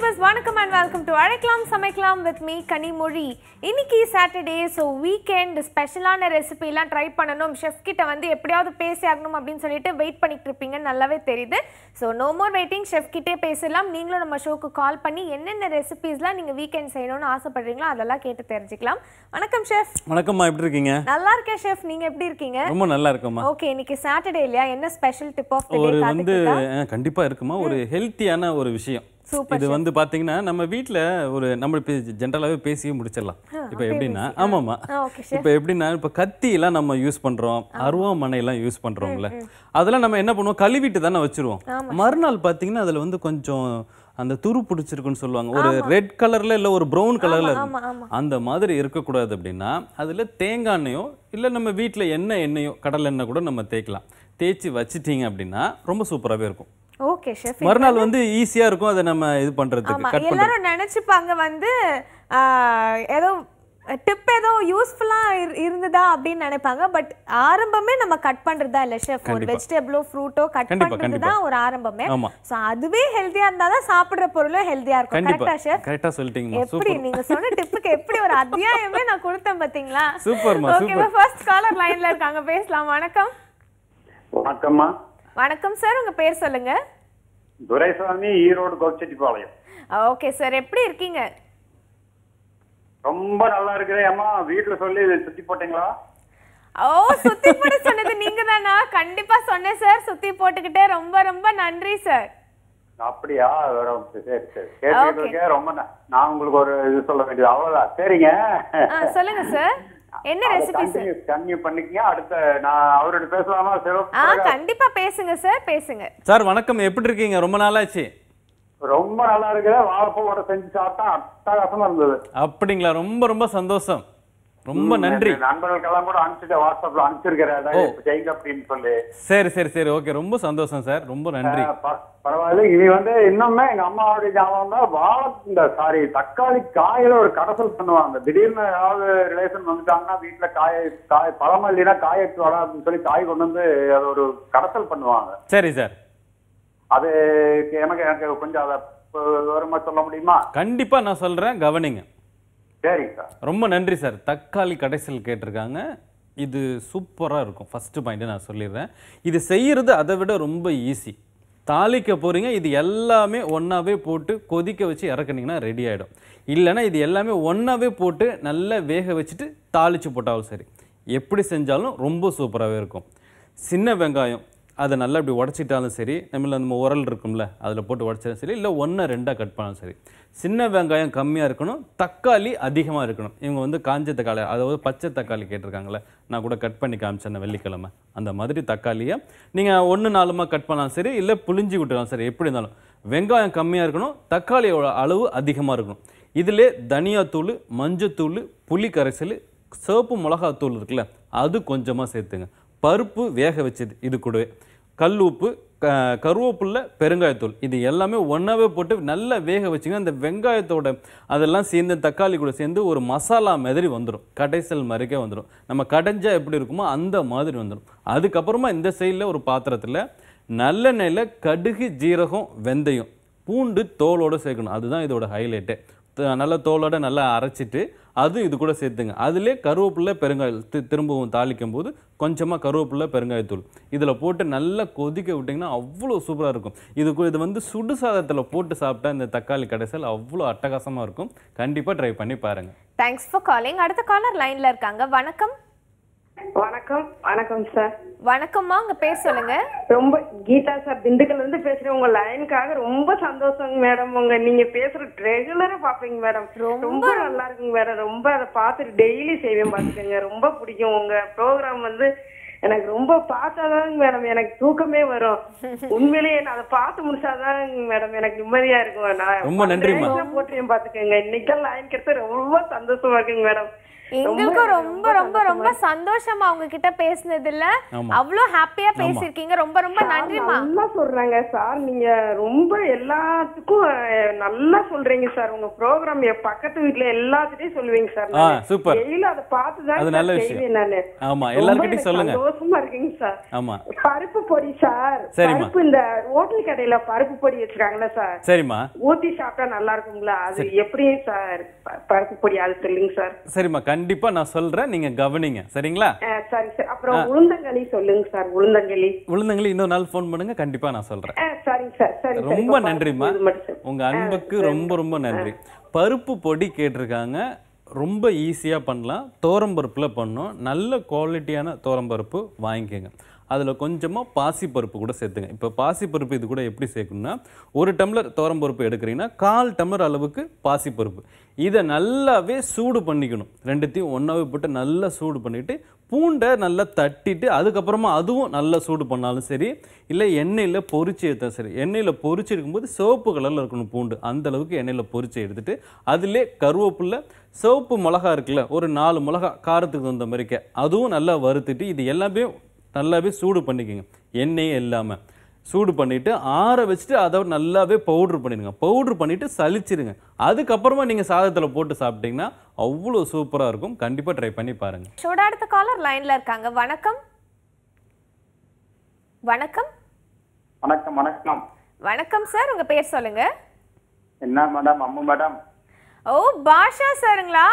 Viewers வணக்கம் and welcome to அழைக்கலாம் சமைக்கலாம் வித் மீ கனிமொழி இன்னைக்கு சாட்டர்டே ஸோ வீக்கெண்ட் ஸ்பெஷலான ரெசிபிலாம் ட்ரை பண்ணணும் ஷெஃப் கிட்ட வந்து எப்படியாவது பேசி ஆகணும் அப்படின்னு சொல்லிட்டு வெயிட் பண்ணிட்டு இருப்பீங்கன்னு நல்லாவே தெரியுது so no more waiting chef கிட்டே பேசலாம் நீங்களும் நம்ம ஷோக்கு கால் பண்ணி என்னென்ன ரெசிபிஸ்லாம் நீங்கள் வீக்கெண்ட் செய்யணும்னு ஆசைப்படுறீங்களோ அதெல்லாம் கேட்டு தெரிஞ்சுக்கலாம் வணக்கம் ஷெஃப் வணக்கம்மா எப்படி இருக்கீங்க நல்லா இருக்கேன் ஷெஃப் நீங்க எப்படி இருக்கீங்க ரொம்ப நல்லா இருக்கம்மா ஓகே இன்னைக்கு சாட்டர்டே இல்லையா என்ன ஸ்பெஷல் டிப் ஆஃப் தி ஒரு டே வந்து காத்துக்கிட்டா அஹ், கண்டிப்பா இருக்குமா ஒரு ஹெல்த்தியான ஒரு விஷயம் Super, இது வந்து பாத்தீங்கன்னா நம்ம வீட்ல ஒரு நம்ம ஜென்ரலாவே பேசியே முடிச்சிடலாம் இப்போ எப்படின்னா ஆமாமா ஆ ஓகே ஷெஃப் இப்போ எப்படின்னா இப்போ கத்தி எல்லாம் நம்ம யூஸ் பண்றோம் அருவாமனை எல்லாம் யூஸ் பண்றோம்ல அதெல்லாம் நம்ம என்ன பண்ணுவோம் கழுவிட்டு தானே வச்சிருவோம் மறுநாள் பாத்தீங்கன்னா அதுல வந்து கொஞ்சம் அந்த துரு பிடிச்சிருக்குன்னு சொல்லுவாங்க ஒரு ரெட் கலர்ல இல்ல ஒரு ப்ரௌன் கலர்ல ஆமா ஆமா அந்த மாதிரி இருக்கக்கூடாது அப்படின்னா அதில் தேங்காய் எண்ணெயோ இல்லை நம்ம வீட்டில் எண்ணெய் எண்ணெயோ கடலை எண்ணெய் கூட நம்ம தேய்க்கலாம் தேய்ச்சி வச்சிட்டீங்க அப்படின்னா ரொம்ப சூப்பராகவே இருக்கும் ஓகே ஷெஃப் மறுநாள் வந்து ஈஸியாக இருக்கும் அதை நம்ம இது பண்ணுறதுக்கு ஆமா கட் பண்ணுறது எல்லாரும் நினைச்சுப்பாங்க வந்து ஆஹ், ஏதோ டிப் ஏதோ யூஸ்ஃபுல்லா இருந்ததா அப்படின்னு நினைப்பாங்க பட் ஆரம்பமே நம்ம கட் பண்றதா இல்ல ஷெஃப் ஒரு கண்டிப்பா. வெஜிடபிளோ ஃப்ரூட்டோ கட் கண்டிப்பா, பண்றது தான் கண்டிப்பா. ஒரு ஆரம்பமே ஆமா. சோ அதுவே ஹெல்தியா இருந்தா தான் சாப்பிடுற பொருளும் ஹெல்தியா இருக்கும் கண்டிப்பா கரெக்டா ஷெஃப் கரெக்டாக சொல்லிட்டீங்கம்மா எப்படி சூப்பர் நீங்க சொன்ன டிப்புக்கு எப்படி ஒரு அத்தியாயமே நான் கொடுத்தேன் பாத்தீங்களா சூப்பர்மா, ஓகே சூப்பர். ஃபர்ஸ்ட் காலர் லைன்ல இருக்காங்க பேசலாம் வணக்கம் வணக்கம்மா வணக்கம் சார் உங்க பேர் சொல்லுங்க துரைசாமி ஈரோடு கோச்செட்டிப்பாளையம் ஓகே சார் எப்படி இருக்கீங்க ரொம்ப நல்லா இருக்கிறேன் அம்மா வீட்டுல சொல்லி சுத்தி போட்டீங்களா ஓ சுத்தி போட சொன்னது நீங்க தானா கண்டிப்பா சொன்னேன் சார் சுத்தி போட்டுக்கிட்டே ரொம்ப ரொம்ப நன்றி சார் அப்படியா ரொம்ப சரி சரி கேட்டுக்கிட்டு இருக்கேன் ரொம்ப ந- நான் உங்களுக்கு ஒரு இது சொல்ல வேண்டியது அவ்வளவுதான் சரிங்க ஆ சொல்லுங்க சார் என்ன ரெசிபி சார் கண்டினியூ கண்டினியூ பண்ணிக்கங்க அடுத்த நான் அவர்கிட்ட பேசலாமா ஆ சிவப்பு கண்டிப்பா பேசுங்க சார் பேசுங்க சார் வணக்கம் எப்படி இருக்கீங்க ரொம்ப நாளாச்சு ரொம்ப நல்லா இருக்கிறேன் வாழைப்பூவோட செஞ்சு சாப்பிட்டா அட்டகாசமா இருந்தது அப்படிங்களா ரொம்ப ரொம்ப சந்தோஷம் ரொம்ப நன்றி என் நண்பர்களுக்கெல்லாம் கூட அனுப்பிச்சுட்டு வாட்ஸ்அப்ல அனுப்பிச்சிருக்கிறேன் அதான் இப்ப செய்யுங்க அப்படின்னு சொல்லி சரி சரி சரி ஓகே ரொம்ப சந்தோஷம் சார் ரொம்ப நன்றி ஆ, ப- பரவாயில்ல இனி வந்து இன்னுமே எங்க அம்மாவுடைய ஞாபகம் தான் வாழை இந்த சாரி தக்காளி காயில ஒரு கடைசல் பண்ணுவாங்க திடீர்னு ஏதாவது ரிலேஷன் வந்துட்டாங்கன்னா வீட்டுல காய காய் பழமா இல்லைன்னா காய எடுத்து வரா அப்படின்னு சொல்லி காய் கொண்டு வந்து அது ஒரு கடைசல் பண்ணுவாங்க சரி சார் அது எனக்கு எனக்கு கொஞ்சம் அதை விவரமா சொல்ல முடியுமா கண்டிப்பா நான் சொல்றேன் கவனிங்க சரிங்க சார் ரொம்ப நன்றி சார் தக்காளி கடைசல் கேட்டிருக்காங்க இது சூப்பராக இருக்கும் ஃபஸ்ட்டு பாயிண்ட் நான் சொல்லிடுறேன் இது செய்யறது அதை விட ரொம்ப ஈஸி தாளிக்க போறீங்க இது எல்லாமே ஒன்றாவே போட்டு கொதிக்க வச்சு இறக்குனீங்கன்னா ரெடி ஆகிடும் இல்லைன்னா இது எல்லாமே ஒன்றாவே போட்டு நல்லா வேக வச்சுட்டு தாளிச்சு போட்டாலும் சரி எப்படி செஞ்சாலும் ரொம்ப சூப்பராகவே இருக்கும் சின்ன வெங்காயம் அதை நல்லா இப்படி உடச்சிட்டாலும் சரி நம்மள நம்ம உரல் இருக்கும்ல அதில் போட்டு உடச்சாலும் சரி இல்லை ஒன்று ரெண்டாக கட் பண்ணாலும் சரி சின்ன வெங்காயம் கம்மியாக இருக்கணும் தக்காளி அதிகமாக இருக்கணும் இவங்க வந்து காஞ்ச தக்காளி அதாவது பச்சை தக்காளி கேட்டிருக்காங்களே நான் கூட கட் பண்ணி காமிச்சேன் வெள்ளிக்கிழமை அந்த மாதிரி தக்காளியை நீங்கள் ஒன்று நாலுமா கட் பண்ணாலும் சரி இல்லை புளிஞ்சி விட்டுலாம் சரி எப்படி இருந்தாலும் வெங்காயம் கம்மியாக இருக்கணும் தக்காளியோட அளவு அதிகமாக இருக்கணும் இதிலே தனியாத்தூள் மஞ்சத்தூள் புளி கரைசல் சிவப்பு மிளகாத்தூள் இருக்குல்ல அது கொஞ்சமாக சேர்த்துங்க பருப்பு வேக வச்சது இது கூடவே கல் உப்பு க கருவேப்பில்லை பெருங்காயத்தூள் இது எல்லாமே ஒன்றாவே போட்டு நல்லா வேக வச்சுங்க அந்த வெங்காயத்தோட அதெல்லாம் சேர்ந்து தக்காளி கூட சேர்ந்து ஒரு மசாலா மாதிரி வந்துடும் கடைசல் மாதிரிக்கே வந்துடும் நம்ம கடைஞ்சா எப்படி இருக்குமோ அந்த மாதிரி வந்துடும் அதுக்கப்புறமா இந்த சைடில் ஒரு பாத்திரத்தில் நல்லெண்ணெயில் கடுகு ஜீரகம் வெந்தயம் பூண்டு தோலோட சேர்க்கணும் அதுதான் இதோட ஹைலைட்டே நல்லா தோலோட நல்லா அரைச்சிட்டு அது இது கூட சேர்த்துங்க அதிலே கருவேப்பிலை பெருங்காயம் தி- திரும்பவும் தாளிக்கும் போது கொஞ்சமாக கருவேப்பிலை பெருங்காயத்தூள் இதில் போட்டு நல்லா கொதிக்க விட்டிங்கன்னா அவ்வளோ சூப்பராக இருக்கும் இது கு- இது வந்து சுடு சாதத்தில் போட்டு சாப்பிட்டா இந்த தக்காளி கடைசல் அவ்வளோ அட்டகாசமாக இருக்கும் கண்டிப்பாக ட்ரை பண்ணி பாருங்கள் தேங்க்ஸ் ஃபார் காலிங் அடுத்த காலர் லைன்ல இருக்காங்க வணக்கம் வணக்கம் வணக்கம் சார் வணக்கம்மா உங்க பேர் சொல்லுங்க ரொம்ப கீதா சார் திண்டுக்கல்ல இருந்து பேசுறேன் உங்க லைனுக்காக ரொம்ப சந்தோஷங்க மேடம் உங்க நீங்க பேசுற ரெகுலரா பாப்பீங்க மேடம் ரொம்ப ரொம்ப நல்லா இருக்குங்க மேடம் ரொம்ப அதை பார்த்துட்டு டெய்லி செய்வேன் பாத்துக்கோங்க ரொம்ப பிடிக்கும் உங்க ப்ரோக்ராம் வந்து எனக்கு ரொம்ப பார்த்தாதாங்க மேடம் எனக்கு தூக்கமே வரும் உண்மையிலேயே நான் அதை பார்த்து முடிச்சாதான் மேடம் எனக்கு நிம்மதியா இருக்கும் நான் ரொம்ப நன்றிம்மா. போட்டுருவேன் பாத்துக்கோங்க இன்னைக்கு லைன் கிடைச்சா ரொம்ப சந்தோஷமா இருக்குங்க மேடம் எங்களுக்கும் ரொம்ப ரொம்ப ரொம்ப சந்தோஷமா அவங்க கிட்ட பேசுனதுல ஆமா. அவ்வளோ ஹாப்பியா பேசியிருக்கீங்க ரொம்ப ரொம்ப நன்றிமா நல்லா சொல்றாங்க சார் நீங்க ரொம்ப எல்லாத்துக்கும் அஹ், நல்லா சொல்றீங்க சார் உங்க ப்ரோக்ராம் என் பக்கத்து வீட்ல எல்லாத்துட்டையும் சொல்லுவீங்க சார் ஆ, super. டெய்லி அதை பார்த்து தான் அது நல்ல சார் விஷயம். செய்வேன் நானு ஆமா, ரொம்ப எல்லார்கிட்டயும் எனக்கு சொல்லுங்க. சந்தோஷமா இருக்குங்க சார் ஆமாம் பருப்பு பொடி சார் சரிம்மா. பருப்பு இந்த ஹோட்டல் கடையில பருப்பு பொடி வச்சிருக்காங்கல்ல சார் சரிம்மா ஊத்தி சாப்பிட்டா நல்லா இருக்குங்களா அது எப்படி சார் ப- பருப்பு பொடி அது சொல்லுங்க சார் சரிம்மா கண்டிப்பா நான் சொல்றேன் நீங்க கவனிங்க சரிங்களா ஆ, சரி சார் அப்புறம் உளுந்தங்களி சொல்லுங்க சார் உளுந்தங்களி உளுந்தங்களி இன்னொரு நாள் ஃபோன் பண்ணுங்க கண்டிப்பா நான் சொல்றேன் ஆ, சரிங்க சார் சரி சரி. ரொம்ப இப்ப நன்றிம்மா இது மட்டும் சார். உங்க அன்புக்கு ரொம்ப ரொம்ப நன்றி பருப்பு பொடி கேட்டிருக்காங்க ரொம்ப ஈஸியா பண்ணலாம் தோரம்பருப்புல பண்ணோம் நல்ல குவாலிட்டியான தோரம்பருப்பு வாங்கிக்கோங்க அதில் கொஞ்சமாக பாசிப்பருப்பு கூட சேர்த்துங்க இப்போ பாசிப்பருப்பு இது கூட எப்படி சேர்க்கணும்னா ஒரு டம்ளர் தோரம்பருப்பு எடுக்கிறீங்கன்னா கால் டம்ளர் அளவுக்கு பாசிப்பருப்பு இதை நல்லாவே சூடு பண்ணிக்கணும் ரெண்டுத்தையும் ஒன்றாவே போட்டு நல்லா சூடு பண்ணிட்டு பூண்டை நல்லா தட்டிட்டு அதுக்கப்புறமா அதுவும் நல்லா சூடு பண்ணாலும் சரி இல்லை எண்ணெயில் பொரிச்சு எடுத்தாலும் சரி எண்ணெயில் பொரிச்சு எடுக்கும்போது சிவப்பு கலரில் இருக்கணும் பூண்டு அந்த அளவுக்கு எண்ணெயில் பொரிச்சு எடுத்துட்டு அதிலே கருவேப்பில்லை சிவப்பு மிளகா இருக்குல்ல ஒரு நாலு மிளகா காரத்துக்கு தகுந்த மாதிரிக்க அதுவும் நல்லா வறுத்துட்டு இது எல்லாமே நல்லாவே சூடு பண்ணிக்கோங்க எண்ணெயே இல்லாமல் சூடு பண்ணிட்டு ஆற வச்சுட்டு அதை நல்லாவே பவுட்ரு பண்ணிடுங்க பவுட்ரு பண்ணிட்டு சலிச்சிருங்க அதுக்கப்புறமா நீங்கள் சாதத்தில் போட்டு சாப்பிட்டீங்கன்னா அவ்வளோ சூப்பராக இருக்கும் கண்டிப்பாக ட்ரை பண்ணி பாருங்க ஷோட அடுத்த காலர் லைன்ல இருக்காங்க வணக்கம் வணக்கம் வணக்கம் வணக்கம் வணக்கம் சார் உங்க பேர் சொல்லுங்க என்ன மேடம் அம்மு மேடம் ஓ பாஷா சாருங்களா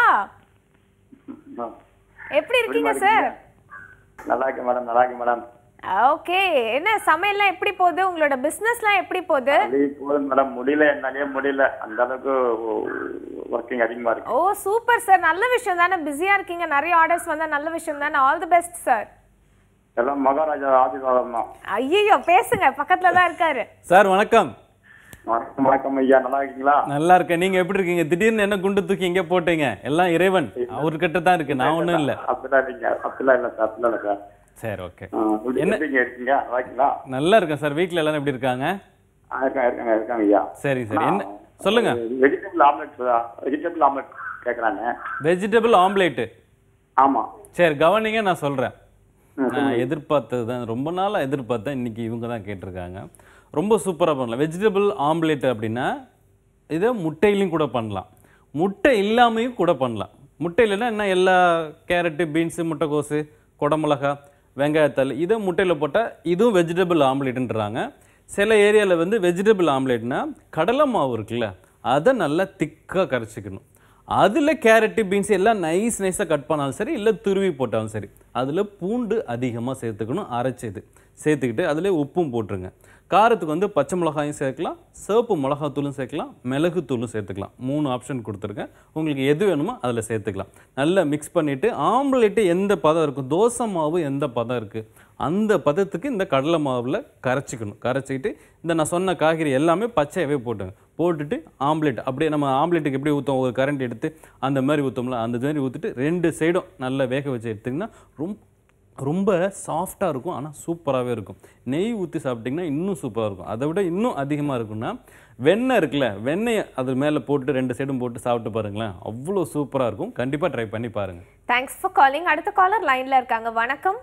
எப்படி இருக்கீங்க சார் நல்லா இருக்கேன் மேடம் நல்லா இருக்கேன் மேடம் ஓகே என்ன சமையல்லாம் எப்படி போகுது உங்களோட பிசினஸ்லாம் எப்படி போகுது அப்படியே போதும் மேடம் முடியல என்னாலே முடியல அந்த அளவுக்கு ஒர்க்கிங் அதிகமா இருக்கு ஓ சூப்பர் சார் நல்ல விஷயம் தானே பிஸியா இருக்கீங்க நிறைய ஆர்டர்ஸ் வந்தா நல்ல விஷயம் தானே ஆல் தி பெஸ்ட் சார் எல்லாம் மகாராஜா ஆசீர்வாதம் தான் ஐயோ பேசுங்க பக்கத்துல தான் இருக்காரு சார் வணக்கம் வணக்கம் வணக்கம் ஐயா நல்லா இருக்கீங்களா நல்லா இருக்கேன் நீங்கள் எப்படி இருக்கீங்க திடீர்னு என்ன குண்டு தூக்கி எங்கே போட்டீங்க எல்லாம் இறைவன் அவர்கிட்ட தான் இருக்கு நான் ஒன்றும் இல்லை அப்படிலாம் இல்லைங்க அப்படிலாம் இல்லை சார் அப்படிலாம் இல்லை சார் சரி ஓகே ஆ, எப்படி எப்படிங்க இருக்கீங்க நல்லா இருக்கீங்களா நல்லா இருக்கேன் சார் வீட்டில் எல்லாரும் எப்படி இருக்காங்க ஆ, இருக்காங்க இருக்காங்க இருக்காங்க ஐயா சரி சரி என்ன சொல்லுங்க வெஜிடபிள் ஆம்லெட் வெஜிடபிள் ஆம்லெட் கேட்குறாங்க வெஜிடபிள் ஆம்லேட்டு ஆமா சரி கவனிங்க நான் சொல்கிறேன் நான் எதிர்பார்த்தது தான் ரொம்ப நாளாக எதிர்பார்த்தேன் இன்னைக்கு இவங்க தான் கேட்டிருக்காங்க ரொம்ப சூப்பராக பண்ணலாம் வெஜிடபிள் ஆம்லேட் அப்படின்னா இதை முட்டையிலையும் கூட பண்ணலாம் முட்டை இல்லாமையும் கூட பண்ணலாம் முட்டை இல்லைன்னா என்ன எல்லா கேரட்டு பீன்ஸு முட்டைக்கோசு குடமிளகா வெங்காயத்தாள் இதை முட்டையில் போட்டால் இதுவும் வெஜிடபிள் ஆம்லேட்டுன்றாங்க சில ஏரியாவில் வந்து வெஜிடபிள் ஆம்லேட்னா கடலை மாவு இருக்குல்ல அதை நல்லா திக்காக கரைச்சிக்கணும் அதில் கேரட்டு பீன்ஸ் எல்லாம் நைஸ் நைஸாக கட் பண்ணாலும் சரி இல்லை துருவி போட்டாலும் சரி அதில் பூண்டு அதிகமாக சேர்த்துக்கணும் அரைச்சது சேர்த்துக்கிட்டு அதில் உப்பும் போட்டுருங்க காரத்துக்கு வந்து பச்சை மிளகாயும் சேர்க்கலாம் சிவப்பு மிளகாத்தூளும் சேர்க்கலாம் மிளகுத்தூளும் சேர்த்துக்கலாம் மூணு ஆப்ஷன் கொடுத்துருக்கேன் உங்களுக்கு எது வேணுமோ அதில் சேர்த்துக்கலாம் நல்லா மிக்ஸ் பண்ணிவிட்டு ஆம்லேட்டு எந்த பதம் இருக்கும் தோசை மாவு எந்த பதம் இருக்குது அந்த பதத்துக்கு இந்த கடலை மாவில் கரைச்சிக்கணும் கரைச்சிக்கிட்டு இந்த நான் சொன்ன காய்கறி எல்லாமே பச்சையாகவே போட்டுங்க போட்டுட்டு ஆம்லேட் அப்படியே நம்ம ஆம்லேட்டுக்கு எப்படி ஊற்றுவோம் ஒரு கரண்ட் எடுத்து அந்த மாதிரி ஊற்றோம்ல அந்த மாதிரி ஊற்றிட்டு ரெண்டு சைடும் நல்லா வேக வச்சு எடுத்திங்கன்னா ரொம்ப ரொம்ப சாஃப்டாக இருக்கும் ஆனால் சூப்பராகவே இருக்கும் நெய் ஊற்றி சாப்பிட்டிங்கன்னா இன்னும் சூப்பராக இருக்கும் அதை விட இன்னும் அதிகமாக இருக்கும்னா வெண்ணெய் இருக்குல்ல வெண்ணெயை அது மேலே போட்டு ரெண்டு சைடும் போட்டு சாப்பிட்டு பாருங்களேன் அவ்வளோ சூப்பராக இருக்கும் கண்டிப்பாக ட்ரை பண்ணி பாருங்கள் தேங்க்ஸ் ஃபார் காலிங் அடுத்த காலர் லைன்ல இருக்காங்க வணக்கம்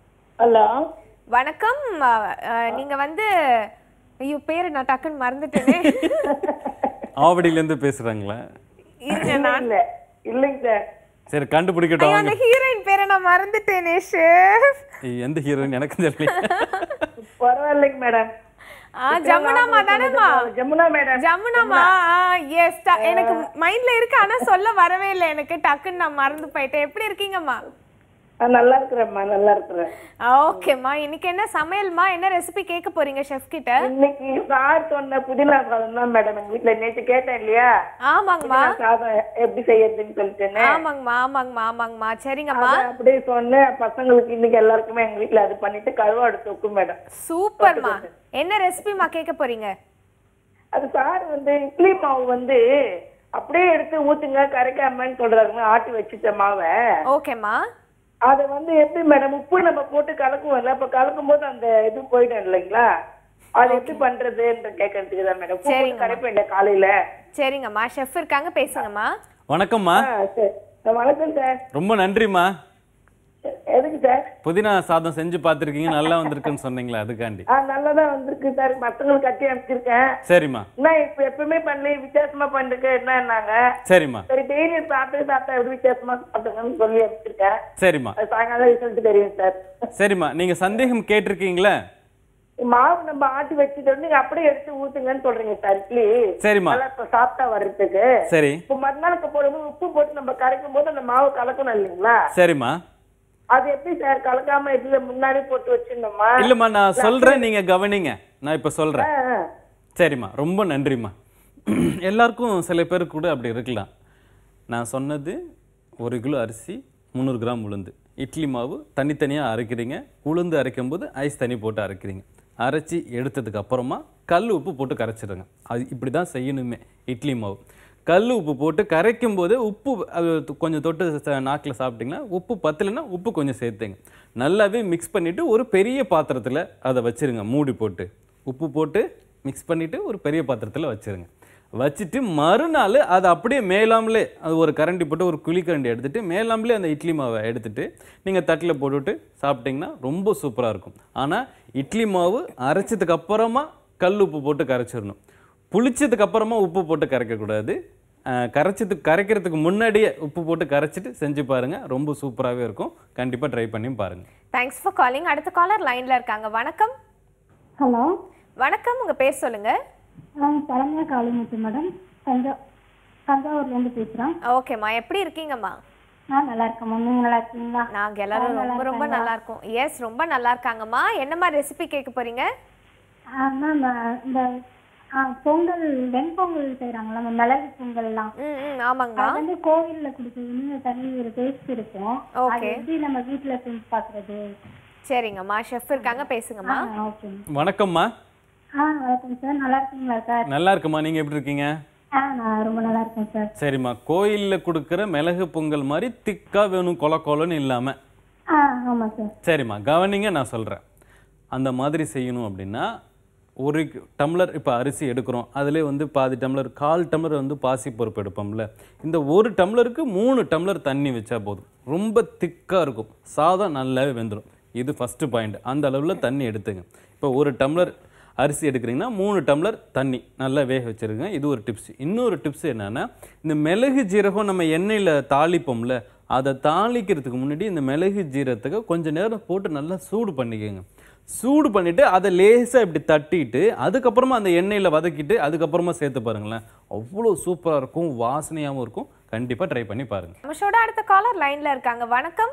ஹலோ வணக்கம் அஹ், அஹ், நீங்க வந்து ஐயோ பேரு நான் டக்குன்னு மறந்துட்டேனே ஆவடியிலேருந்து பேசுகிறாங்களா இருங்க நான் இல்ல இல்லைங்க சார் சரி கண்டுபிடிக்கட்டும் ஐயோ, அந்த ஹீரோயின் பேரை நான் மறந்துட்டேனே ஷெஃப் ஐய், எந்த ஹீரோயின் எனக்கு தெரியல பரவாயில்லைங்க மேடம் ஆ ஜமுனாமா தானேமா ஜமுனா மேடம் ஜமுனாமா எஸ் எனக்கு மைண்ட்ல இருக்கு ஆனா சொல்ல வரவே இல்லை எனக்கு டக்குன்னு நான் மறந்து போயிட்டேன் எப்படி இருக்கீங்கம்மா நல்லா இருக்கிறேம்மா நல்லா இருக்கிறேன் ஓகேம்மா இன்னைக்கு என்ன சமையல்மா என்ன ரெசிபி கேட்க போறீங்க ஷெஃப் கிட்ட இன்னைக்கு சார் சொன்ன புதினா சாதம் தான் மேடம் எங்க வீட்டுல நேற்று கேட்டேன் இல்லையா ஆமாங்கம்மா புதினா சாதம் எப்படி செய்யறதுன்னு சொல்லிட்டேன்னு ஆமாங்கம்மா ஆமாங்கம்மா ஆமாங்கம்மா சரிங்கம்மா அதை அப்படியே சொன்னேன் பசங்களுக்கு இன்னைக்கு எல்லாருக்குமே எங்க வீட்டுல அது பண்ணிட்டு கருவாடு தொக்கு மேடம் சூப்பர்மா என்ன ரெசிபிமா கேட்க போறீங்க அது சார் வந்து இட்லி மாவு வந்து அப்படியே எடுத்து ஊத்துங்க கரைக்காமன்னு சொல்றாங்க ஆட்டி வச்சுட்ட மாவை ஓகேம்மா அதை வந்து எப்படி மேடம் உப்பு நம்ம போட்டு கலக்குவோம்ல அப்ப கலக்கும் போது அந்த இது போயிடும் இல்லைங்களா அது எப்படி பண்றதுன்ற கேட்கறதுக்கு தான் மேடம் உப்பு போட்டு சரிங்கம்மா. கரைப்பேன் இல்ல காலையில சரிங்கம்மா ஷெஃப் இருக்காங்க பேசுங்கம்மா வணக்கம்மா ஆ, சரி வணக்கம் சார் ரொம்ப நன்றிம்மா எதுக்கு சார் புதினா சாதம் செஞ்சு பார்த்துருக்கீங்க நல்லா வந்திருக்குன்னு சொன்னீங்களா அதுக்காண்டி ஆ நல்லதா வந்திருக்கு சார் மத்தவங்களுக்கு கட்டி அனுப்பிச்சிருக்கேன் சரிம்மா என்ன இப்ப எப்பவுமே பண்ணி வித்தியாசமா பண்ணிருக்க என்னன்னாங்க சரிம்மா சரி டெய்லி சாப்பிட்டு சாப்பிட்டா எப்படி வித்தியாசமா சாப்பிட்டுங்கன்னு சொல்லி அனுப்பிச்சிருக்கேன் சரிம்மா அது சாயங்காலம் ரிசல்ட் தெரியும் சார் சரிம்மா நீங்க சந்தேகம் கேட்டிருக்கீங்களா மாவு நம்ம ஆட்டி வச்சுட்டு வந்து நீங்க அப்படியே எடுத்து ஊத்துங்கன்னு சொல்றீங்க சார் இட்லி சரிம்மா நல்லா இப்ப சாப்பிட்டா வர்றதுக்கு சரி இப்ப மறுநாளுக்கு போடும்போது உப்பு போட்டு நம்ம கரைக்கும் போது அந்த மாவு கலக்கணும் இல்லைங்களா சரிம்மா அது எப்படி சார் கலக்காம இதுல முன்னாடி போட்டு வச்சிருந்தோமா இல்லம்மா நான் சொல்றேன் நீங்க கவனிங்க நான் இப்ப சொல்றேன் ஆ, ஆ. சரிம்மா ரொம்ப நன்றிம்மா எல்லாருக்கும் சில பேருக்கு கூட அப்படி இருக்கலாம் நான் சொன்னது ஒரு கிலோ அரிசி முந்நூறு கிராம் உளுந்து இட்லி மாவு தனித்தனியாக அரைக்கிறீங்க உளுந்து அரைக்கும் போது ஐஸ் தண்ணி போட்டு அரைக்கிறீங்க அரைச்சி எடுத்ததுக்கு அப்புறமா கல் உப்பு போட்டு கரைச்சிடுங்க அது இப்படி தான் செய்யணுமே இட்லி மாவு கல் உப்பு போட்டு கரைக்கும் போது உப்பு அது கொஞ்சம் தொட்டு நாக்கில் சாப்பிட்டிங்கன்னா உப்பு பத்தலைன்னா உப்பு கொஞ்சம் சேர்த்துங்க நல்லாவே மிக்ஸ் பண்ணிவிட்டு ஒரு பெரிய பாத்திரத்தில் அதை வச்சிருங்க மூடி போட்டு உப்பு போட்டு மிக்ஸ் பண்ணிவிட்டு ஒரு பெரிய பாத்திரத்தில் வச்சிருங்க வச்சுட்டு மறுநாள் அதை அப்படியே மேலாமலே அது ஒரு கரண்டி போட்டு ஒரு குழிக்கரண்டி எடுத்துட்டு மேலாமலே அந்த இட்லி மாவை எடுத்துட்டு நீங்கள் தட்டில் போட்டுட்டு சாப்பிட்டிங்கன்னா ரொம்ப சூப்பராக இருக்கும் ஆனால் இட்லி மாவு அரைச்சதுக்கு அப்புறமா கல் உப்பு போட்டு கரைச்சிடணும் புளிச்சதுக்கு அப்புறமா உப்பு போட்டு கரைக்கக்கூடாது அஹ், கரைச்சதுக்கு கரைக்கிறதுக்கு முன்னாடியே உப்பு போட்டு கரைச்சிட்டு செஞ்சு பாருங்க ரொம்ப சூப்பராகவே இருக்கும் கண்டிப்பாக ட்ரை பண்ணி பாருங்க தேங்க்ஸ் ஃபார் காலிங் அடுத்த காலர் லைன்ல இருக்காங்க வணக்கம் ஹலோ வணக்கம் உங்க பேர் சொல்லுங்க பழமையா காளிமுத்து மேடம் தஞ்சா தஞ்சாவூர்லேருந்து பேசுகிறேன் ஓகேம்மா எப்படி இருக்கீங்கம்மா ஆ நல்லா இருக்கேன் மேம் நீங்கள் நல்லா இருக்கீங்களா நாங்க எல்லாரும் ரொம்ப ரொம்ப நல்லா இருக்கோம் எஸ் ரொம்ப நல்லா இருக்காங்கம்மா என்ன மாதிரி ரெசிபி கேட்க போறீங்க ஆ மேம் இந்த ஆ பொங்கல் வெண்பொங்கல் செய்கிறாங்களா மேம் மிளகு பொங்கல்லாம் ம் ம் ஆமாங்கம்மா அது வந்து கோவிலில் கொடுத்ததுன்னு தனி ஒரு டேஸ்ட் இருக்கும் அது Okay. எப்படி நம்ம வீட்டில் செஞ்சு பார்க்குறது சரிங்கம்மா ஷெஃப் இருக்காங்க பேசுங்கம்மா ஆ ஓகே வணக்கம்மா ஆ வணக்கம் சார் நல்லா இருக்கீங்களா சார் நல்லா இருக்குமா நீங்கள் எப்படி இருக்கீங்க ஆ நான் ரொம்ப நல்லா இருக்கேன் சார் சரிம்மா கோயிலில் கொடுக்குற மிளகு பொங்கல் மாதிரி திக்கா வேணும் கொல கொலன்னு இல்லாமல் ஆ ஆமாம் சார் சரிம்மா கவனிங்க நான் சொல்கிறேன் அந்த மாதிரி செய்யணும் அப்படின்னா ஒரு க- டம்ளர் இப்போ அரிசி எடுக்கிறோம் அதிலே வந்து பாதி டம்ளர் கால் டம்ளர் வந்து பாசி பருப்பு எடுப்போம்ல இந்த ஒரு டம்ளருக்கு மூணு டம்ளர் தண்ணி வச்சா போதும் ரொம்ப திக்காக இருக்கும் சாதம் நல்லாவே வெந்துடும் இது ஃபஸ்ட்டு பாயிண்ட் அந்த அளவில் தண்ணி எடுத்துங்க இப்போ ஒரு டம்ளர் அரிசி எடுக்கிறீங்கன்னா மூணு டம்ளர் தண்ணி நல்லா வேக வச்சிருங்க இது ஒரு டிப்ஸ் இன்னொரு டிப்ஸ் என்னன்னா இந்த மிளகு ஜீரகம் நம்ம எண்ணெயில் தாளிப்போம்ல அதை தாளிக்கிறதுக்கு முன்னாடி இந்த மிளகு ஜீரகத்துக்கு கொஞ்ச நேரம் போட்டு நல்லா சூடு பண்ணிக்கோங்க சூடு பண்ணிட்டு அதை லேசாக இப்படி தட்டிட்டு அதுக்கப்புறமா அந்த எண்ணெயில் வதக்கிட்டு அதுக்கப்புறமா சேர்த்து பாருங்களேன் அவ்வளோ சூப்பராக இருக்கும் வாசனையாகவும் இருக்கும் கண்டிப்பாக ட்ரை பண்ணி பாருங்கள் நம்ம ஷோட அடுத்த காலர் லைன்ல இருக்காங்க வணக்கம்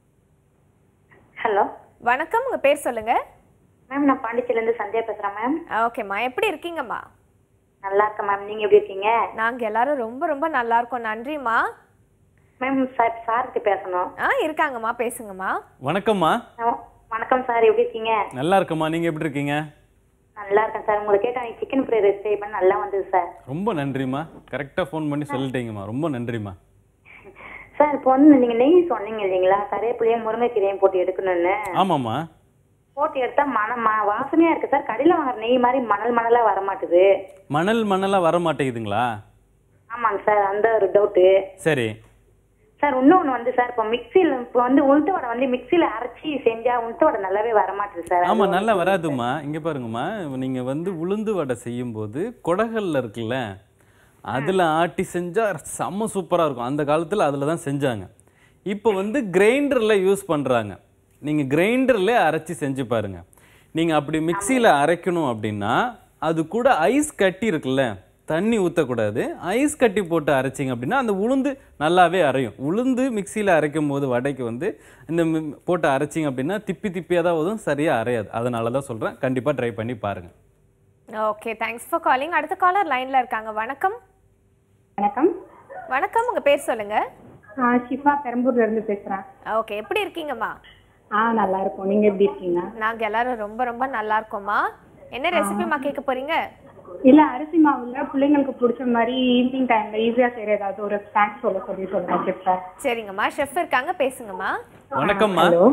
ஹலோ வணக்கம் உங்க பேர் சொல்லுங்க மேம் நான் பாண்டிச்சேரிலேருந்து சந்தியா பேசுகிறேன் மேம் ஓகேம்மா எப்படி இருக்கீங்கம்மா நல்லா இருக்கேன் மேம் நீங்கள் எப்படி இருக்கீங்க நாங்க எல்லாரும் ரொம்ப ரொம்ப நல்லா இருக்கோம் நன்றிம்மா மேம் சார் சாருக்கு பேசணும் ஆ இருக்காங்கம்மா பேசுங்கம்மா வணக்கம்மா ஆ, வணக்கம் சார் எப்படி இருக்கீங்க நல்லா இருக்கம்மா நீங்கள் எப்படி இருக்கீங்க நல்லா இருக்கேன் சார் உங்களுக்கு கேட்ட சிக்கன் ஃப்ரை ரெசிபி பண்ண நல்லா வந்தது சார் ரொம்ப நன்றிம்மா கரெக்டாக ஃபோன் பண்ணி சொல்லிட்டீங்கம்மா ரொம்ப நன்றிம்மா சார் இப்போ வந்து நீங்கள் நெய் சொன்னீங்க இல்லைங்களா கறிவேப்பிலையும் முருங்கைக்கீரையும் போட்டு எடுக்கணும்னு ஆமாம்மா போட்டு எடுத்தா மனமா வாசனையா இருக்கு சார் கடையில் வாங்குற நெய் மாதிரி மணல் மணலா வர மாட்டுது மணல் மணலாக வர மாட்டேங்குதுங்களா ஆமாங்க சார் அந்த ஒரு டவுட்டு சரி சார் இன்னொன்று வந்து சார் இப்போ மிக்சியில் இப்போ வந்து உளுத்த வடை வந்து மிக்சியில் அரைச்சி செஞ்சா உளுத்த வடை நல்லாவே வர மாட்டுது சார் ஆமா நல்லா வராதும்மா இங்க பாருங்கம்மா நீங்க வந்து உளுந்து வடை செய்யும்போது கொடகல்ல இருக்குல்ல அதுல ஆட்டி செஞ்சா செம்ம சூப்பரா இருக்கும் அந்த காலத்துல அதுல தான் செஞ்சாங்க இப்போ வந்து கிரைண்டர்ல யூஸ் பண்றாங்க நீங்க கிரைண்டர்ல அரைச்சி செஞ்சு பாருங்க நீங்க அப்படி மிக்சியில அரைக்கணும் அப்படின்னா அது கூட ஐஸ் கட்டி இருக்குல்ல தண்ணி ஊற்றக்கூடாது ஐஸ் கட்டி போட்டு அரைச்சிங்க அப்படின்னா அந்த உளுந்து நல்லாவே அரையும் உளுந்து மிக்சியில் அரைக்கும் போது வடைக்கு வந்து இந்த மி- போட்டு அரைச்சிங்க அப்படின்னா திப்பி திப்பியாக தான் வரும் சரியாக அரையாது அதனால தான் சொல்கிறேன் கண்டிப்பாக ட்ரை பண்ணி பாருங்கள் ஓகே தேங்க்ஸ் ஃபார் காலிங் அடுத்த காலர் லைன்ல இருக்காங்க வணக்கம் வணக்கம் வணக்கம் உங்க பேர் சொல்லுங்க ஆ ஷிஃபா பெரம்பூர்ல இருந்து பேசுறேன் ஓகே எப்படி இருக்கீங்கம்மா ஆ நல்லா இருக்கும் நீங்க எப்படி இருக்கீங்க நாங்க எல்லாரும் ரொம்ப ரொம்ப நல்லா இருக்கோம்மா என்ன ரெசிபிமா கேட்க போறீங்க இல்ல அரிசி மாவுல பிள்ளைங்களுக்கு பிடிச்ச மாதிரி ஈவினிங் டைம்ல ஈஸியா செய்யற ஏதாவது ஒரு ஸ்நாக்ஸ் சொல்ல சொல்லி சொல்றேன் டிப்ஸா சரிங்கம்மா ஷெஃப் இருக்காங்க பேசுங்கம்மா வணக்கம்மா ஹலோ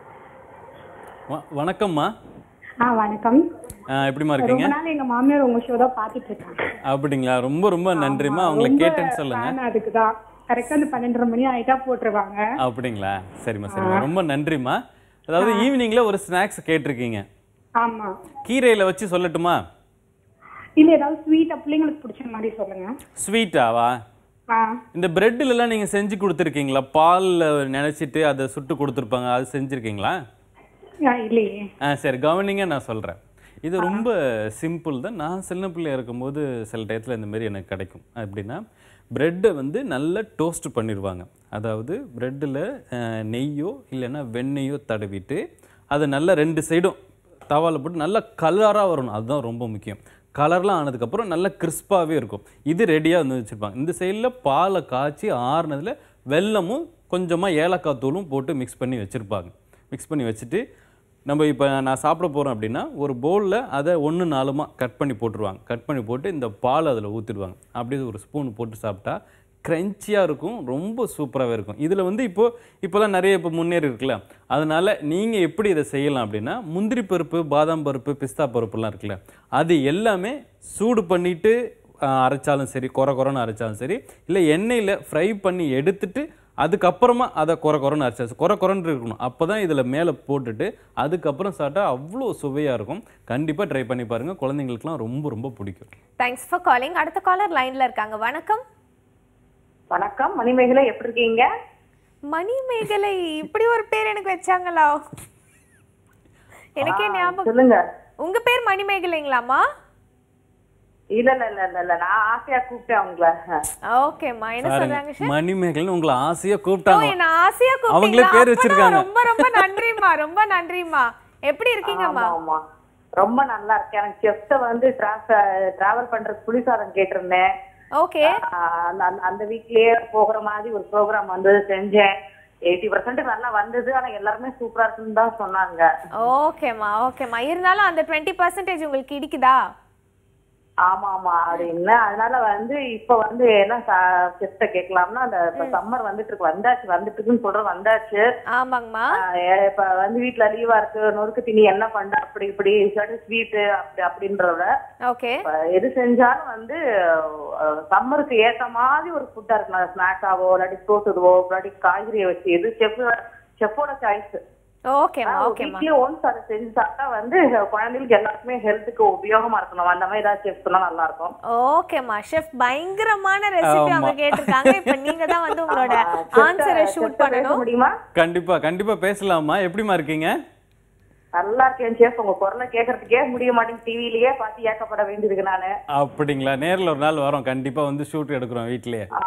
வ- வணக்கம்மா ஆ வணக்கம் ஆ, எப்படிம்மா இருக்கீங்க ரொம்ப நாள் எங்க மாமியார் உங்க ஷோ தான் பாத்துட்டு இருக்காங்க அப்படிங்களா ரொம்ப ரொம்ப நன்றிம்மா அவங்கள கேட்டேன்னு சொல்லுங்க fan அதுக்கு தான் கரெக்டா அந்த பன்னெண்டரை மணி ஆயிட்டா போட்டுருவாங்க அப்படிங்களா சரிம்மா சரிம்மா ரொம்ப நன்றிம்மா அதாவது ஈவினிங்ல ஒரு ஸ்நாக்ஸ் கேட்டிருக்கீங்க ஆமா கீரையில வச்சு சொல்லட்டுமா இல்ல ஏதாவது ஸ்வீட்டா பிள்ளைங்களுக்கு பிடிச்ச மாதிரி சொல்லுங்க ஸ்வீட்டாவா ஆ இந்த பிரெட்லலாம் நீங்க செஞ்சு கொடுத்துருக்கீங்களா பால்ல நினைச்சிட்டு அதை சுட்டு கொடுத்துருப்பாங்க அது செஞ்சிருக்கீங்களா ஆ, இல்லையே ஆ சரி கவனிங்க நான் சொல்கிறேன் இது ரொம்ப சிம்பிள் தான் நான் சின்ன பிள்ளையா இருக்கும்போது சில டயத்தில் இந்த மாதிரி எனக்கு கிடைக்கும் எப்படின்னா ப்ரெட்டை வந்து நல்லா டோஸ்ட் பண்ணிடுவாங்க அதாவது ப்ரெட்டில் நெய்யோ இல்லைன்னா வெண்ணெயோ தடவிட்டு அதை நல்லா ரெண்டு சைடும் தவால போட்டு நல்லா கலராக வரணும் அதுதான் ரொம்ப முக்கியம் கலர்லாம் ஆனதுக்கப்புறம் நல்லா கிறிஸ்பாகவே இருக்கும் இது ரெடியாக வந்து வச்சுருப்பாங்க இந்த சைடில் பாலை காய்ச்சி ஆறுனதுல வெல்லமும் கொஞ்சமாக ஏலக்காய் தூளும் போட்டு மிக்ஸ் பண்ணி வச்சுருப்பாங்க மிக்ஸ் பண்ணி வச்சுட்டு நம்ம இப்போ நான் சாப்பிட போகிறோம் அப்படின்னா ஒரு பவுலில் அதை ஒன்று நாலுமா கட் பண்ணி போட்டுருவாங்க கட் பண்ணி போட்டு இந்த பால் அதில் ஊற்றிடுவாங்க அப்படியே ஒரு ஸ்பூன் போட்டு சாப்பிட்டா க்ரன்ச்சியாக இருக்கும் ரொம்ப சூப்பராகவே இருக்கும் இதில் வந்து இப்போ இப்போலாம் நிறைய இப்போ முன்னேறி இருக்குல்ல அதனால் நீங்கள் எப்படி இதை செய்யலாம் அப்படின்னா முந்திரி பருப்பு பாதாம் பருப்பு பிஸ்தா பருப்புலாம் இருக்குல்ல அது எல்லாமே சூடு பண்ணிவிட்டு அரைச்சாலும் சரி குறை குறைன்னு அரைச்சாலும் சரி இல்லை எண்ணெயில் ஃப்ரை பண்ணி எடுத்துட்டு அதுக்கப்புறமா அதை குறை குறைன்னு அரைச்சாச்சு குறை குறைன்னு இருக்கணும் அப்போ தான் இதில் மேலே போட்டுட்டு அதுக்கப்புறம் சாப்பிட்டா அவ்வளோ சுவையாக இருக்கும் கண்டிப்பாக ட்ரை பண்ணி பாருங்கள் குழந்தைங்களுக்குலாம் ரொம்ப ரொம்ப பிடிக்கும் தேங்க்ஸ் ஃபார் காலிங் அடுத்த காலர் லைன்ல இருக்காங்க வணக்கம் வணக்கம் மணிமேகலை எப்படி இருக்கீங்க மணிமேகலை இப்படி ஒரு பேர் எனக்கு வச்சாங்களா எனக்கே ஞாபகம் சொல்லுங்க உங்க பேர் மணிமேகலைங்களாமா இல்ல இல்ல இல்ல இல்ல இல்ல நான் ஆசையா கூப்பிட்டேன் உங்களை ஓகேம்மா என்ன சொல்றாங்க பாருங்க மணிமேகலைன்னு உங்களை ஆசையாக ஓ கூப்பிட்டாங்க என்ன ஆசையா அவங்களே கூப்பிட்டீங்களா பேர் அப்பனா வச்சிருக்காங்க. ரொம்ப ரொம்ப நன்றிம்மா ரொம்ப நன்றிம்மா எப்படி இருக்கீங்கம்மா ஆமா ஆமா ரொம்ப நல்லா இருக்கேன் எனக்கு செஃப்ட வந்து டிராவல் பண்றது புளிசாதம் கேட்டிருந்தேன் ஓகே ஆஹ் அந்த அந்த- அந்த வீக்லயே போகிற மாதிரி ஒரு ப்ரோக்ராம் வந்து செஞ்சேன் எயிட்டி பர்சன்ட் நல்லா வந்தது ஆனா எல்லாருமே சூப்பரா இருக்குன்னு தான் சொன்னாங்க ஓகேம்மா ஓகேம்மா இருந்தாலும் அந்த டுவெண்ட்டி பர்சன்டேஜ் உங்களுக்கு இடிக்குதா ஆமா ஆமா அப்படின்னு அதனால வந்து இப்ப வந்து என்ன செஃப்ட கேட்கலாம்னா அந்த இப்ப சம்மர் வந்துட்டு இருக்கு வந்தாச்சு வந்துட்டு இருக்குன்னு சொல்ற வந்தாச்சு ஆமாங்கம்மா ஆஹ் ஏ- இப்ப வந்து வீட்ல லீவா இருக்கு நொறுக்கு திணி என்ன பண்ற அப்படி இப்படி ஸ்வீட் அப்படி அப்படின்றத ஓகே இப்ப எது செஞ்சாலும் வந்து சம்மருக்கு ஏத்த மாதிரி ஒரு ஃபுட்டா இருக்கணும் ஸ்நாக்ஸாவோ இல்லாட்டி தோசுதுவோ இல்லாட்டி காய்கறியை வச்சு எது செஃப் செஃப்போட சாய்ஸ் ஓகேம்மா ஓகேம்மா வீக்லி ஒன்ஸ் அதை செஞ்சு சாப்பிட்டா வந்து குழந்தைகளுக்கு எல்லாருக்குமே ஹெல்த்துக்கு உபயோகமா இருக்கணும் அந்த மாதிரி ஏதாவது செஃப் சொன்னா நல்லா இருக்கும் ஓகேம்மா ஷெஃப் பயங்கரமான ரெசிபி அவங்க கேட்டிருக்காங்க இப்போ நீங்க தான் வந்து உங்களோட ஆன்சரை ஷூட் பேச பண்ணணும் முடியுமா கண்டிப்பாக கண்டிப்பாக பேசலாமா எப்படிமா இருக்கீங்க நல்லா இருக்கேன் செஃப் உங்க குரலை கேட்கறதுக்கே முடிய மாட்டேங்குது டிவிலயே பார்த்து ஏக்கப்பட வேண்டியிருக்கு நானு அப்படிங்களா நேரில் ஒரு நாள் வரோம் கண்டிப்பாக வந்து ஷூட் எடுக்கிறோம் வீட்லயே ஆ,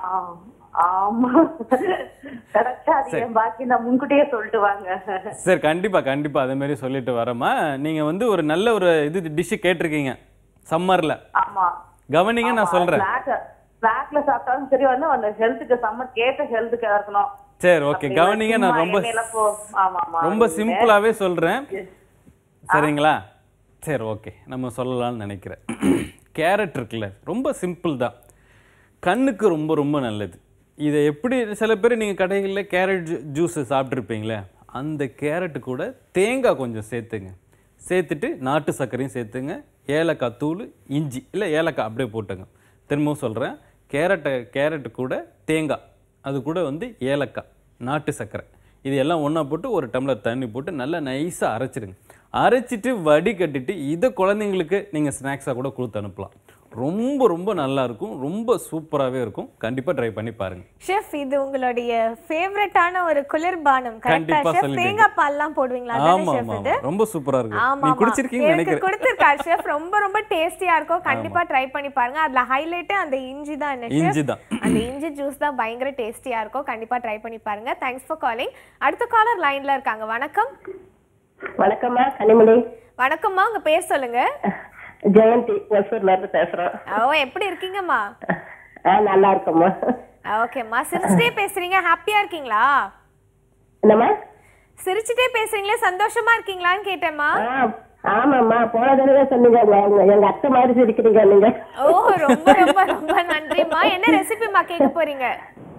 ஆமா கிடைச்சா அது என் பாக்கி நான் முன்கூட்டியே சொல்லிட்டு வாங்க சரி கண்டிப்பா கண்டிப்பா அதே மாதிரி சொல்லிட்டு வரேம்மா நீங்க வந்து ஒரு நல்ல ஒரு இது டிஷ் கேட்டிருக்கீங்க சம்மர்ல ஆமா கவனிங்க நான் சொல்றேன் ஸ்நாக்ல சாப்பிட்டாலும் சரி வந்து அந்த ஹெல்த்துக்கு சம்மர் கேட்ட ஹெல்த்துக்கு இருக்கணும் சரி ஓகே கவனிங்க நான் சும்மா ரொம்ப எண்ணெயில போ ஆமா ஆமா ரொம்ப சிம்பிளாவே சொல்றேன் சரிங்களா சரி ஓகே நம்ம சொல்லலாம்னு நினைக்கிறேன் கேரட் இருக்குல்ல ரொம்ப சிம்பிள் தான் கண்ணுக்கு ரொம்ப ரொம்ப நல்லது இதை எப்படி சில பேர் நீங்கள் கடைகளில் கேரட் ஜூஸ் சாப்பிட்ருப்பீங்களே அந்த கேரட்டு கூட தேங்காய் கொஞ்சம் சேர்த்துங்க சேர்த்துட்டு நாட்டு சர்க்கரையும் சேர்த்துங்க ஏலக்காய் தூள் இஞ்சி இல்லை ஏலக்காய் அப்படியே போட்டுங்க திரும்பவும் சொல்கிறேன் கேரட்டை கேரட்டு கூட தேங்காய் அது கூட வந்து ஏலக்காய் நாட்டு சர்க்கரை இது எல்லாம் ஒன்றா போட்டு ஒரு டம்ளர் தண்ணி போட்டு நல்லா நைஸாக அரைச்சிடுங்க அரைச்சிட்டு வடிகட்டிட்டு இதை குழந்தைங்களுக்கு நீங்கள் ஸ்நாக்ஸாக கூட கொடுத்து அனுப்பலாம் ரொம்ப ரொம்ப நல்லா இருக்கும் ரொம்ப சூப்பராகவே இருக்கும் கண்டிப்பாக ட்ரை பண்ணி பாருங்க ஷெஃப் இது உங்களுடைய ஃபேவரட்டான ஒரு குளிர்பானம் கரெக்டா கண்டிப்பா ஷெஃப் சொல்லிட்டீங்க. தேங்காய் பால்லாம் போடுவீங்களா அதானே ஆமா ஷெஃப் ஆமா இது ஆமா. ரொம்ப சூப்பரா இருக்கும் ஆமா நீ ஆமா. குடிச்சிருக்கீங்கன்னு எனக்கு நினைக்கிறேன் கொடுத்திருக்கா ஷெஃப் ரொம்ப ரொம்ப டேஸ்டியா இருக்கும் கண்டிப்பா ட்ரை பண்ணி பாருங்க அதுல ஹைலைட் அந்த இஞ்சி தான் என்ன chef? இஞ்சி தான். அந்த இஞ்சி ஜூஸ் தான் பயங்கர டேஸ்டியா இருக்கும் கண்டிப்பா ட்ரை பண்ணி பாருங்க தேங்க்ஸ் ஃபார் காலிங் அடுத்த காலர் லைன்ல இருக்காங்க வணக்கம் வணக்கம்மா கனிமொழி வணக்கம்மா உங்க பேர் சொல்லுங்க ஜெயந்தி ஒசூர்ல இருந்து பேசுறோம் ஓ எப்படி இருக்கீங்கம்மா ஆ நல்லா இருக்கம்மா ஓகேம்மா சிரிச்சுட்டே பேசுறீங்க ஹாப்பியா இருக்கீங்களா என்னம்மா சிரிச்சுட்டே பேசுறீங்களே சந்தோஷமா இருக்கீங்களான்னு கேட்டேம்மா ஆ ஆமாம்மா போன தடவை சொன்னீங்க உங்க- எங்க அத்தை மாதிரி இருக்கிறீங்க நீங்க ஓ ரொம்ப ரொம்ப ரொம்ப நன்றிம்மா என்ன ரெசிபிமா கேட்க போறீங்க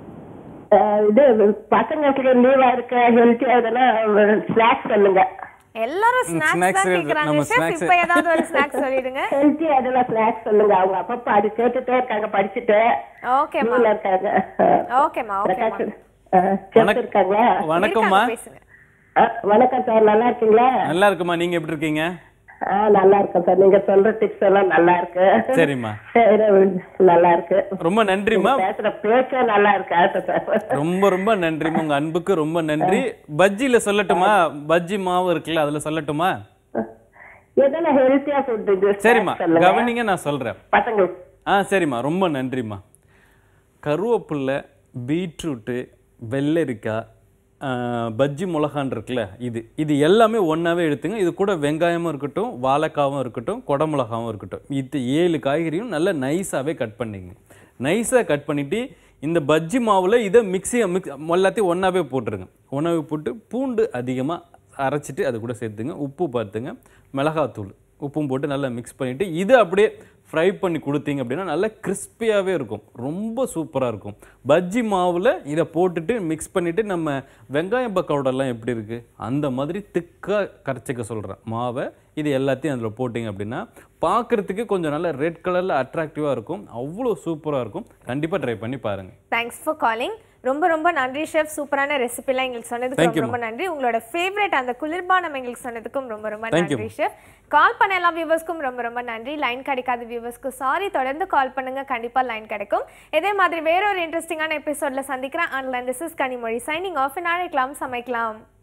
ஆ, இது பசங்களுக்கு லீவா இருக்க ஹெல்த்தியா இதெல்லாம் ஸ்நாக்ஸ் சொல்லுங்க எல்லாரும் ம், ஸ்நாக்ஸ் snacks தான் இருக்கு. கேக்குறாங்க நம்ம ஷெஃப் snacks- இப்போ ஏதாவது ஒரு ஸ்நாக்ஸ் சொல்லிடுங்க ஹெல்த்தியா இதெல்லாம் ஸ்நாக்ஸ் சொல்லுங்க அவங்க அப்பப்பா அது கேட்டுட்டே இருக்காங்க படிச்சுட்டு ஓகேம்மா லீவ்ல இருக்காங்க ஓகேம்மா ஓகேம்மா பிரகாஷ் செஃப் இருக்காங்களா வணக்கம்மா இருக்காங்க, பேசுங்க ஆ, வணக்கம் சார் நல்லா இருக்கீங்களா நல்லா இருக்குமா நீங்க எப்படி இருக்கீங்க ஆ நல்லா இருக்கேன் சார் நீங்க சொல்ற டிப்ஸ் எல்லாம் நல்லா இருக்கு சரிம்மா சரி, நல்லா இருக்கு ரொம்ப நன்றிம்மா பேசுற பேச்சே நல்லா இருக்கு ஆசை சார் ரொம்ப ரொம்ப நன்றிம்மா உங்க அன்புக்கு ரொம்ப நன்றி பஜ்ஜில சொல்லட்டுமா பஜ்ஜி மாவு இருக்குல்ல அதுல சொல்லட்டுமா எதனா ஹெல்த்தியா ஃபுட் இது சரிம்மா சொல்லுங்க கவனிங்க நான் சொல்றேன் பசங்களுக்கு ஆ சரிம்மா ரொம்ப நன்றிம்மா கருவேப்பில்லை பீட்ரூட்டு வெள்ளரிக்காய் ஆ, பஜ்ஜி மிளகான் இருக்குல்ல இது இது எல்லாமே ஒன்றாவே எடுத்துங்க இது கூட வெங்காயமும் இருக்கட்டும் வாழைக்காவும் இருக்கட்டும் குடமிளகாவும் இருக்கட்டும் இது ஏழு காய்கறியும் நல்லா நைஸாகவே கட் பண்ணிங்க நைஸாக கட் பண்ணிவிட்டு இந்த பஜ்ஜி மாவில் இதை மிக்ஸி மிக்ஸ் எல்லாத்தையும் ஒன்றாவே போட்டுருங்க ஒன்றாவே போட்டு பூண்டு அதிகமாக அரைச்சிட்டு அது கூட சேர்த்துங்க உப்பு பார்த்துங்க மிளகாத்தூள் உப்பும் போட்டு நல்லா மிக்ஸ் பண்ணிவிட்டு இது அப்படியே ஃப்ரை பண்ணி கொடுத்தீங்க அப்படின்னா நல்லா கிறிஸ்பியாகவே இருக்கும் ரொம்ப சூப்பராக இருக்கும் பஜ்ஜி மாவில் இதை போட்டுட்டு மிக்ஸ் பண்ணிவிட்டு நம்ம வெங்காயம் பக்கோடெல்லாம் எப்படி இருக்குது அந்த மாதிரி திக்காக கரைச்சிக்க சொல்கிறேன் மாவை இது எல்லாத்தையும் அதில் போட்டிங்க அப்படின்னா பார்க்குறதுக்கு கொஞ்சம் நல்லா ரெட் கலரில் அட்ராக்டிவாக இருக்கும் அவ்வளோ சூப்பராக இருக்கும் கண்டிப்பாக ட்ரை பண்ணி பாருங்கள் தேங்க்ஸ் ஃபார் காலிங் ரொம்ப ரொம்ப நன்றி ஷெஃப் சூப்பரான ரெசிபிலாம் எங்களுக்கு சொன்னதுக்கு Thank ரொம்ப you, ரொம்ப நன்றி உங்களோட ஃபேவரட் அந்த குளிர்பானம் எங்களுக்கு சொன்னதுக்கும் ரொம்ப ரொம்ப Thank you, நன்றி ஷெஃப் கால் பண்ண எல்லா வியூவர்ஸ்க்கும் ரொம்ப ரொம்ப நன்றி லைன் கிடைக்காத வியூவர்ஸ்க்கு சாரி தொடர்ந்து கால் பண்ணுங்க கண்டிப்பா லைன் கிடைக்கும் இதே மாதிரி வேற ஒரு இன்ட்ரெஸ்டிங்கான எபிசோட்ல சந்திக்கிறேன் and this is Kanimozhi signing off நாளைக்கலாம் சமைக்கலாம்